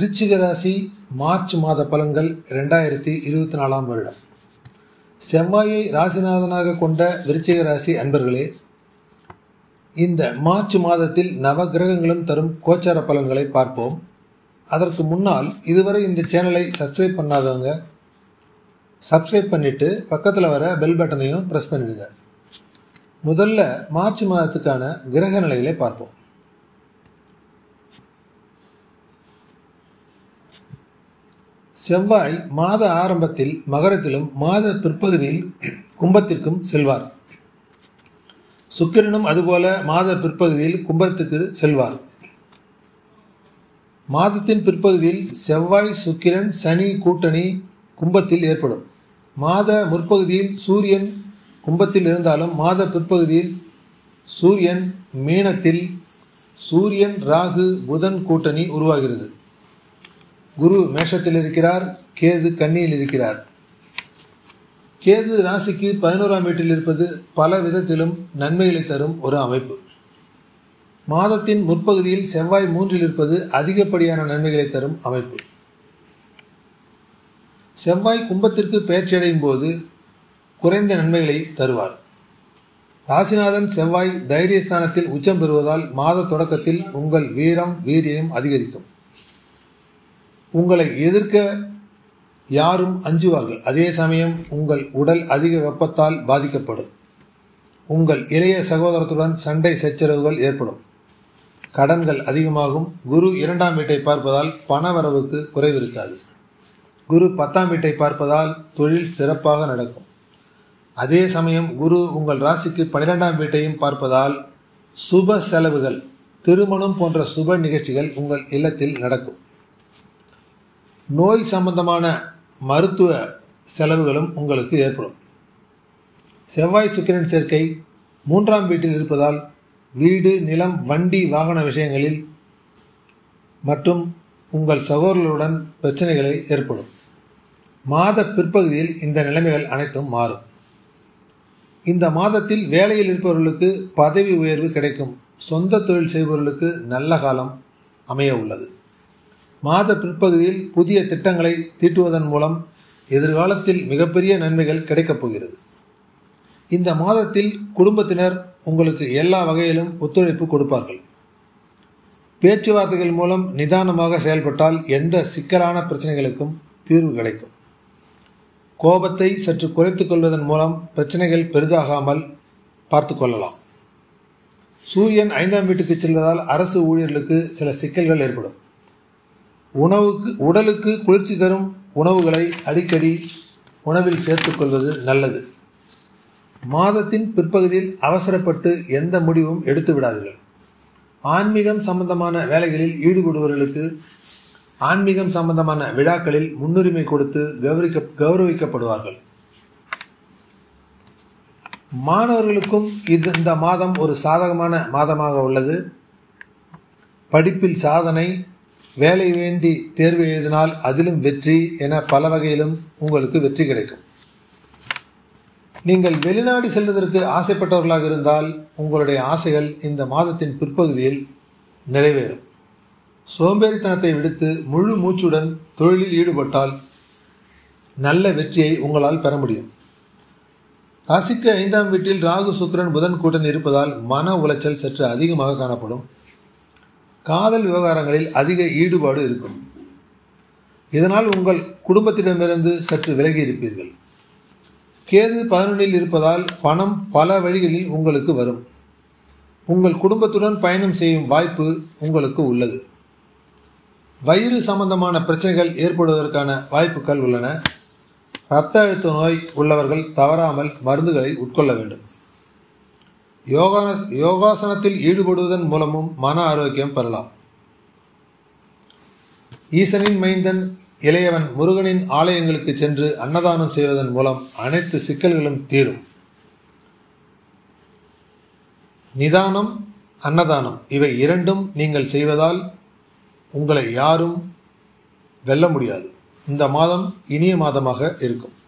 விருச்சிக ராசி மார்ச் மாத பலன்கள் ரெண்டாயிரத்தி இருபத்தி நாலாம் வருடம் செவ்வாயை ராசிநாதனாக கொண்ட விருச்சிக ராசி அன்பர்களே இந்த மார்ச் மாதத்தில் நவ கிரகங்களும் தரும் கோச்சார பலன்களை பார்ப்போம் அதற்கு முன்னால் இதுவரை இந்த சேனலை சப்ஸ்கிரைப் பண்ணாதவங்க சப்ஸ்கிரைப் பண்ணிவிட்டு பக்கத்தில் வர பெல் பட்டனையும் ப்ரெஸ் பண்ணிடுங்க முதல்ல மார்ச் மாதத்துக்கான கிரக நிலைகளை பார்ப்போம் செவ்வாய் மாத ஆரம்பத்தில் மகரத்திலும் மாத பிற்பகுதியில் கும்பத்திற்கும் செல்வார் சுக்கிரனும் அதுபோல மாத பிற்பகுதியில் கும்பத்துக்கு செல்வார் மாதத்தின் பிற்பகுதியில் செவ்வாய் சுக்கிரன் சனி கூட்டணி கும்பத்தில் ஏற்படும் மாத முற்பகுதியில் சூரியன் கும்பத்தில் இருந்தாலும் மாத பிற்பகுதியில் சூரியன் மீனத்தில் சூரியன் ராகு புதன் கூட்டணி உருவாகிறது குரு மேஷத்தில் இருக்கிறார் கேது கன்னியில் இருக்கிறார் கேது ராசிக்கு பதினோராம் வீட்டில் இருப்பது பல விதத்திலும் நன்மைகளை தரும் ஒரு அமைப்பு மாதத்தின் முற்பகுதியில் செவ்வாய் மூன்றில் இருப்பது அதிகப்படியான நன்மைகளை தரும் அமைப்பு செவ்வாய் கும்பத்திற்கு பயிற்சியடையும் போது குறைந்த நன்மைகளை தருவார் ராசிநாதன் செவ்வாய் தைரியஸ்தானத்தில் உச்சம் பெறுவதால் மாத தொடக்கத்தில் உங்கள் வீரம் வீரியம் அதிகரிக்கும் உங்களை எதிர்க்க யாரும் அஞ்சுவார்கள் அதே சமயம் உங்கள் உடல் அதிக வெப்பத்தால் பாதிக்கப்படும் உங்கள் இளைய சகோதரத்துடன் சண்டை சச்சரவுகள் ஏற்படும் கடன்கள் அதிகமாகும் குரு இரண்டாம் வீட்டை பார்ப்பதால் பணவரவுக்கு குறைவு இருக்காது குரு பத்தாம் வீட்டை பார்ப்பதால் தொழில் சிறப்பாக நடக்கும் அதே சமயம் குரு உங்கள் ராசிக்கு பன்னிரெண்டாம் வீட்டையும் பார்ப்பதால் சுப செலவுகள் திருமணம் போன்ற சுப நிகழ்ச்சிகள் உங்கள் இல்லத்தில் நடக்கும் நோய் சம்பந்தமான மருத்துவ செலவுகளும் உங்களுக்கு ஏற்படும் செவ்வாய் சுக்கிரன் சேர்க்கை மூன்றாம் வீட்டில் இருப்பதால் வீடு நிலம் வண்டி வாகன விஷயங்களில் மற்றும் உங்கள் சகோதரர்களுடன் பிரச்சனைகளை ஏற்படும் மாத பிற்பகுதியில் இந்த நிலைமைகள் அனைத்தும் மாறும் இந்த மாதத்தில் வேலையில் இருப்பவர்களுக்கு பதவி உயர்வு கிடைக்கும் சொந்த தொழில் செய்பவர்களுக்கு நல்ல காலம் அமைய உள்ளது மாத பிற்பகுதியில் புதிய திட்டங்களை தீட்டுவதன் மூலம் எதிர்காலத்தில் மிகப்பெரிய நன்மைகள் கிடைக்கப் போகிறது இந்த மாதத்தில் குடும்பத்தினர் உங்களுக்கு எல்லா வகையிலும் ஒத்துழைப்பு கொடுப்பார்கள் பேச்சுவார்த்தைகள் மூலம் நிதானமாக செயல்பட்டால் எந்த சிக்கலான பிரச்சனைகளுக்கும் தீர்வு கிடைக்கும் கோபத்தை சற்று குறைத்து கொள்வதன் மூலம் பிரச்சனைகள் பெரிதாகாமல் பார்த்து கொள்ளலாம் சூரியன் ஐந்தாம் வீட்டுக்கு செல்வதால் அரசு ஊழியர்களுக்கு சில சிக்கல்கள் ஏற்படும் உணவுக்கு உடலுக்கு குளிர்ச்சி தரும் உணவுகளை அடிக்கடி உணவில் சேர்த்துக்கொள்வது நல்லது மாதத்தின் பிற்பகுதியில் அவசரப்பட்டு எந்த முடிவும் எடுத்து விடாதீர்கள் ஆன்மீகம் சம்பந்தமான வேலைகளில் ஈடுபடுபவர்களுக்கு ஆன்மீகம் சம்பந்தமான விழாக்களில் முன்னுரிமை கொடுத்து கௌரவிக்க கௌரவிக்கப்படுவார்கள் மாணவர்களுக்கும் இது இந்த மாதம் ஒரு சாதகமான மாதமாக உள்ளது படிப்பில் சாதனை வேலை வேண்டி தேர்வு எழுதினால் அதிலும் வெற்றி என பல வகையிலும் உங்களுக்கு வெற்றி கிடைக்கும் நீங்கள் வெளிநாடு செல்வதற்கு ஆசைப்பட்டவர்களாக இருந்தால் உங்களுடைய ஆசைகள் இந்த மாதத்தின் பிற்பகுதியில் நிறைவேறும் சோம்பேறித்தனத்தை விடுத்து முழு மூச்சுடன் தொழிலில் ஈடுபட்டால் நல்ல வெற்றியை உங்களால் பெற முடியும் ராசிக்கு ஐந்தாம் வீட்டில் ராகு சுக்கரன் புதன் கூட்டணி இருப்பதால் மன உளைச்சல் சற்று அதிகமாக காணப்படும் காதல் விவகாரங்களில் அதிக ஈடுபாடு இருக்கும் இதனால் உங்கள் குடும்பத்திடமிருந்து சற்று விலகி இருப்பீர்கள் கேது பதினொன்றில் இருப்பதால் பணம் பல வழிகளில் உங்களுக்கு வரும் உங்கள் குடும்பத்துடன் பயணம் செய்யும் வாய்ப்பு உங்களுக்கு உள்ளது வயிறு சம்பந்தமான பிரச்சனைகள் ஏற்படுவதற்கான வாய்ப்புகள் உள்ளன இரத்த அழுத்த நோய் உள்ளவர்கள் தவறாமல் மருந்துகளை உட்கொள்ள வேண்டும் யோகான யோகாசனத்தில் ஈடுபடுவதன் மூலமும் மன ஆரோக்கியம் பெறலாம் ஈசனின் மைந்தன் இளையவன் முருகனின் ஆலயங்களுக்கு சென்று அன்னதானம் செய்வதன் மூலம் அனைத்து சிக்கல்களும் தீரும் நிதானம் அன்னதானம் இவை இரண்டும் நீங்கள் செய்வதால் உங்களை யாரும் வெல்ல முடியாது இந்த மாதம் இனிய மாதமாக இருக்கும்